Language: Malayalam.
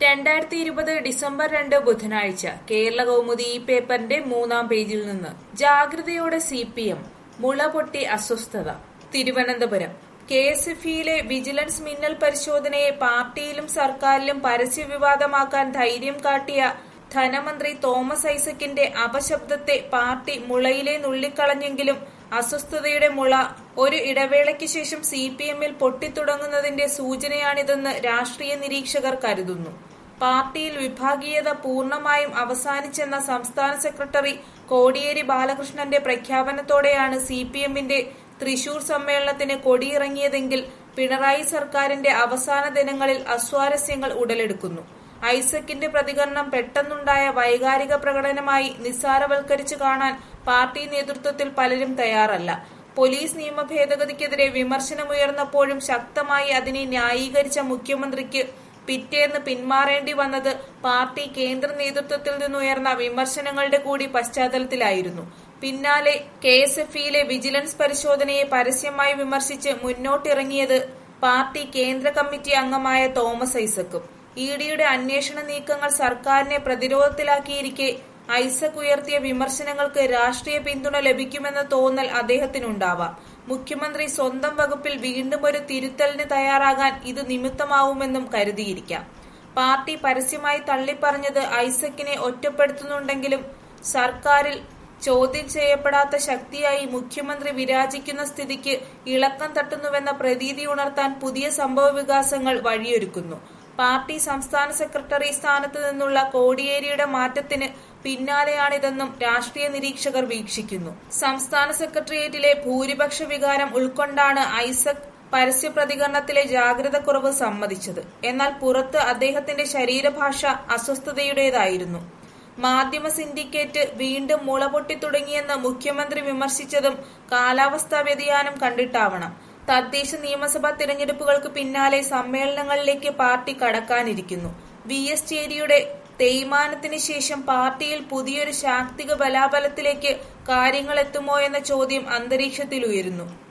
രണ്ടായിരത്തി ഇരുപത് ഡിസംബർ രണ്ട് ബുധനാഴ്ച കേരള കൗമുദി ഈ പേപ്പറിന്റെ മൂന്നാം പേജിൽ നിന്ന് ജാഗ്രതയോടെ സി പി എം മുളപൊട്ടി അസ്വസ്ഥത തിരുവനന്തപുരം കെ എസ് എഫ് ഇയിലെ വിജിലൻസ് മിന്നൽ പരിശോധനയെ പാർട്ടിയിലും സർക്കാരിലും പരസ്യവിവാദമാക്കാൻ ധൈര്യം കാട്ടിയ ധനമന്ത്രി തോമസ് ഐസക്കിന്റെ അപശബ്ദത്തെ പാർട്ടി മുളയിലെ നുള്ളിക്കളഞ്ഞെങ്കിലും അസ്വസ്ഥതയുടെ മുള ഒരു ഇടവേളയ്ക്ക് ശേഷം സി പി എമ്മിൽ പൊട്ടിത്തുടങ്ങുന്നതിന്റെ സൂചനയാണിതെന്ന് രാഷ്ട്രീയ നിരീക്ഷകർ കരുതുന്നു പാർട്ടിയിൽ വിഭാഗീയത പൂർണ്ണമായും അവസാനിച്ചെന്ന സംസ്ഥാന സെക്രട്ടറി കോടിയേരി ബാലകൃഷ്ണന്റെ പ്രഖ്യാപനത്തോടെയാണ് സി പി എമ്മിന്റെ തൃശൂർ സമ്മേളനത്തിന് കൊടിയിറങ്ങിയതെങ്കിൽ പിണറായി സർക്കാരിന്റെ അവസാന ദിനങ്ങളിൽ അസ്വാരസ്യങ്ങൾ ഉടലെടുക്കുന്നു ഐസക്കിന്റെ പ്രതികരണം പെട്ടെന്നുണ്ടായ വൈകാരിക പ്രകടനമായി നിസ്സാരവൽക്കരിച്ചു കാണാൻ പാർട്ടി നേതൃത്വത്തിൽ പലരും തയ്യാറല്ല പോലീസ് നിയമ ഭേദഗതിക്കെതിരെ വിമർശനമുയർന്നപ്പോഴും ശക്തമായി അതിനെ ന്യായീകരിച്ച മുഖ്യമന്ത്രിക്ക് പിറ്റേന്ന് പിന്മാറേണ്ടി വന്നത് പാർട്ടി കേന്ദ്ര നേതൃത്വത്തിൽ നിന്നുയർന്ന വിമർശനങ്ങളുടെ കൂടി പശ്ചാത്തലത്തിലായിരുന്നു പിന്നാലെ കെ എസ് എഫ് ഇയിലെ വിജിലൻസ് പരിശോധനയെ പരസ്യമായി വിമർശിച്ച് മുന്നോട്ടിറങ്ങിയത് പാർട്ടി കേന്ദ്ര കമ്മിറ്റി അംഗമായ തോമസ് ഐസക്കും ഇ ഡിയുടെ അന്വേഷണ നീക്കങ്ങൾ സർക്കാരിനെ പ്രതിരോധത്തിലാക്കിയിരിക്കെ ഐസക് ഉയർത്തിയ വിമർശനങ്ങൾക്ക് രാഷ്ട്രീയ പിന്തുണ ലഭിക്കുമെന്ന തോന്നൽ അദ്ദേഹത്തിനുണ്ടാവാം മുഖ്യമന്ത്രി സ്വന്തം വകുപ്പിൽ വീണ്ടും ഒരു തിരുത്തലിന് തയ്യാറാകാൻ ഇത് നിമിത്തമാവുമെന്നും കരുതിയിരിക്കാം പാർട്ടി പരസ്യമായി തള്ളിപ്പറഞ്ഞത് ഐസക്കിനെ ഒറ്റപ്പെടുത്തുന്നുണ്ടെങ്കിലും സർക്കാരിൽ ചോദ്യം ചെയ്യപ്പെടാത്ത ശക്തിയായി മുഖ്യമന്ത്രി വിരാജിക്കുന്ന സ്ഥിതിക്ക് ഇളക്കം തട്ടുന്നുവെന്ന പ്രതീതി ഉണർത്താൻ പുതിയ സംഭവ വികാസങ്ങൾ വഴിയൊരുക്കുന്നു പാർട്ടി സംസ്ഥാന സെക്രട്ടറി സ്ഥാനത്ത് നിന്നുള്ള കോടിയേരിയുടെ മാറ്റത്തിന് പിന്നാലെയാണിതെന്നും രാഷ്ട്രീയ നിരീക്ഷകർ വീക്ഷിക്കുന്നു സംസ്ഥാന സെക്രട്ടേറിയറ്റിലെ ഭൂരിപക്ഷ വികാരം ഉൾക്കൊണ്ടാണ് ഐസക് പരസ്യ പ്രതികരണത്തിലെ ജാഗ്രത കുറവ് സമ്മതിച്ചത് എന്നാൽ പുറത്ത് അദ്ദേഹത്തിന്റെ ശരീരഭാഷ അസ്വസ്ഥതയുടേതായിരുന്നു മാധ്യമ സിൻഡിക്കേറ്റ് വീണ്ടും മുളപൊട്ടി തുടങ്ങിയെന്ന് മുഖ്യമന്ത്രി വിമർശിച്ചതും കാലാവസ്ഥാ വ്യതിയാനം കണ്ടിട്ടാവണം തദ്ദേശ നിയമസഭാ തിരഞ്ഞെടുപ്പുകൾക്ക് പിന്നാലെ സമ്മേളനങ്ങളിലേക്ക് പാർട്ടി കടക്കാനിരിക്കുന്നു വി എസ് ചേരിയുടെ തേയ്മാനത്തിന് ശേഷം പാർട്ടിയിൽ പുതിയൊരു ശാക്തിക ബലാബലത്തിലേക്ക് കാര്യങ്ങൾ എത്തുമോ എന്ന ചോദ്യം അന്തരീക്ഷത്തിൽ ഉയരുന്നു